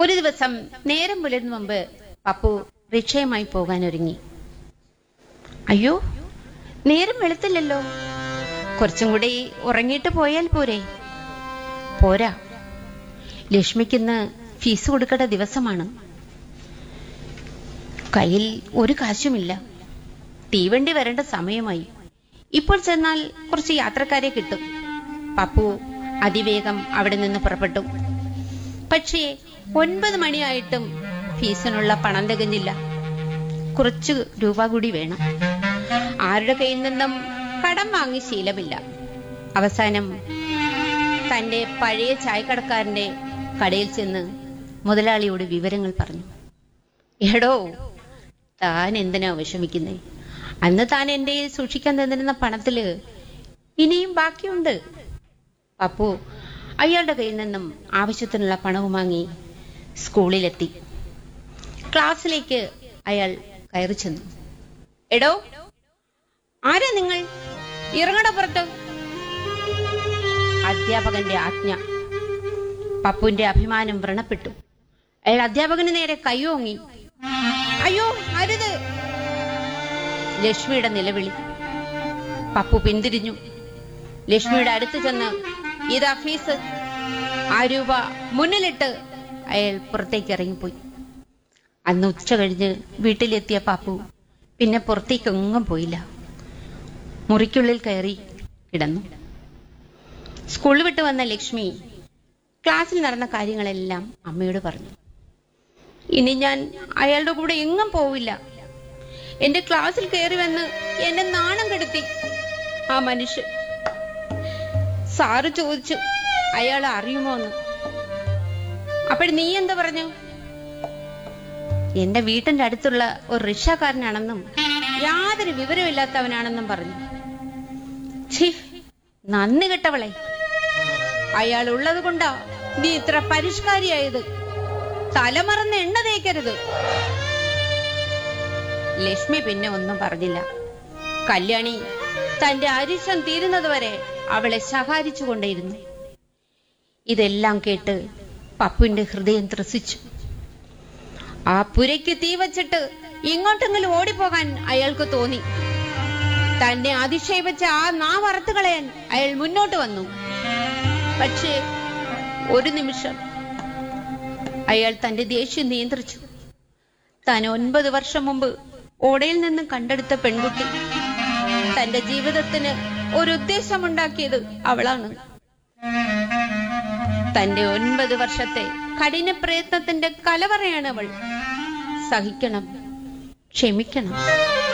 ഒരു ദിവസം നേരം പുലരുന്ന മുമ്പ് പപ്പു റിക്ഷയുമായി പോകാൻ ഒരുങ്ങി അയ്യോ നേരം വെളുത്തില്ലല്ലോ കുറച്ചും കൂടി ഉറങ്ങിയിട്ട് പോയാൽ പോരെ പോരാ ലക്ഷ്മിക്കിന്ന് ഫീസ് കൊടുക്കേണ്ട ദിവസമാണ് കയ്യിൽ ഒരു കാശുമില്ല തീവണ്ടി വരേണ്ട സമയമായി ഇപ്പോൾ ചെന്നാൽ കുറച്ച് യാത്രക്കാരെ കിട്ടും പപ്പു അതിവേഗം അവിടെ നിന്ന് പുറപ്പെട്ടു പക്ഷേ ഒൻപത് മണിയായിട്ടും ഫീസിനുള്ള പണം തികഞ്ഞില്ല കുറച്ച് രൂപ കൂടി വേണം ആരുടെ കയ്യിൽ നിന്നും കടം വാങ്ങി ശീലമില്ല അവസാനം തന്റെ പഴയ ചായക്കടക്കാരന്റെ കടയിൽ ചെന്ന് മുതലാളിയോട് വിവരങ്ങൾ പറഞ്ഞു എടോ താൻ എന്തിനാ വിഷമിക്കുന്നേ അന്ന് താൻ എന്റെ സൂക്ഷിക്കാൻ തന്നിരുന്ന പണത്തില് ഇനിയും ബാക്കിയുണ്ട് പപ്പു അയാളുടെ കയ്യിൽ നിന്നും ആവശ്യത്തിനുള്ള പണവും വാങ്ങി സ്കൂളിലെത്തി ക്ലാസ്സിലേക്ക് അയാൾ കയറി ചെന്നു എടോ ആരാ നിങ്ങൾ ഇറങ്ങട പുറത്ത് അധ്യാപകന്റെ ആജ്ഞ പപ്പുവിന്റെ അഭിമാനം വ്രണപ്പെട്ടു അയാൾ അധ്യാപകന് നേരെ കയ്യോങ്ങി അയ്യോ അരുത് ലക്ഷ്മിയുടെ നിലവിളി പപ്പു പിന്തിരിഞ്ഞു ലക്ഷ്മിയുടെ അടുത്ത് ചെന്ന് ഇതാ ഫീസ് ആ രൂപ മുന്നിലിട്ട് അയാൾ പുറത്തേക്ക് ഇറങ്ങിപ്പോയി അന്ന് ഉച്ച കഴിഞ്ഞ് വീട്ടിലെത്തിയ പാപ്പു പിന്നെ പുറത്തേക്കെങ്ങും പോയില്ല മുറിക്കുള്ളിൽ കയറി കിടന്നു സ്കൂൾ വിട്ട് വന്ന ലക്ഷ്മി ക്ലാസ്സിൽ നടന്ന കാര്യങ്ങളെല്ലാം അമ്മയോട് പറഞ്ഞു ഇനി ഞാൻ അയാളുടെ കൂടെ എങ്ങും പോവില്ല എന്റെ ക്ലാസ്സിൽ കയറി വന്ന് എന്നെ നാണം കെടുത്തി ആ മനുഷ്യൻ സാറ് ചോദിച്ചു അയാൾ അറിയുമോ എന്ന് അപ്പോൾ നീ എന്താ പറഞ്ഞു എന്റെ വീട്ടിന്റെ അടുത്തുള്ള ഒരു റിക്ഷക്കാരനാണെന്നും യാതൊരു വിവരമില്ലാത്തവനാണെന്നും പറഞ്ഞു ഛീ നന്ദി കെട്ടവളെ അയാൾ ഉള്ളത് കൊണ്ടാ നീ ഇത്ര പരിഷ്കാരിയായത് തലമറന്ന് എണ്ണ തേക്കരുത് ലക്ഷ്മി പിന്നെ ഒന്നും പറഞ്ഞില്ല കല്യാണി തന്റെ അരിശം തീരുന്നതുവരെ അവളെ ശകാരിച്ചു കൊണ്ടേയിരുന്നു ഇതെല്ലാം കേട്ട് പപ്പുവിന്റെ ഹൃദയം ത്രസിച്ചു ആ പുരയ്ക്ക് തീ വച്ചിട്ട് ഇങ്ങോട്ടെങ്കിലും ഓടിപ്പോകാൻ അയാൾക്ക് തോന്നി തന്നെ അതിശയിപ്പിച്ച ആ നാവറുത്ത് കളയാൻ അയാൾ മുന്നോട്ട് വന്നു പക്ഷേ ഒരു നിമിഷം അയാൾ തന്റെ ദേഷ്യം നിയന്ത്രിച്ചു താൻ ഒൻപത് വർഷം മുമ്പ് ഓടയിൽ നിന്നും കണ്ടെടുത്ത പെൺകുട്ടി തന്റെ ജീവിതത്തിന് ഒരു ഉദ്ദേശമുണ്ടാക്കിയത് അവളാണ് തന്റെ ഒൻപത് വർഷത്തെ കഠിന പ്രയത്നത്തിന്റെ കലവറയാണ് അവൾ സഹിക്കണം ക്ഷമിക്കണം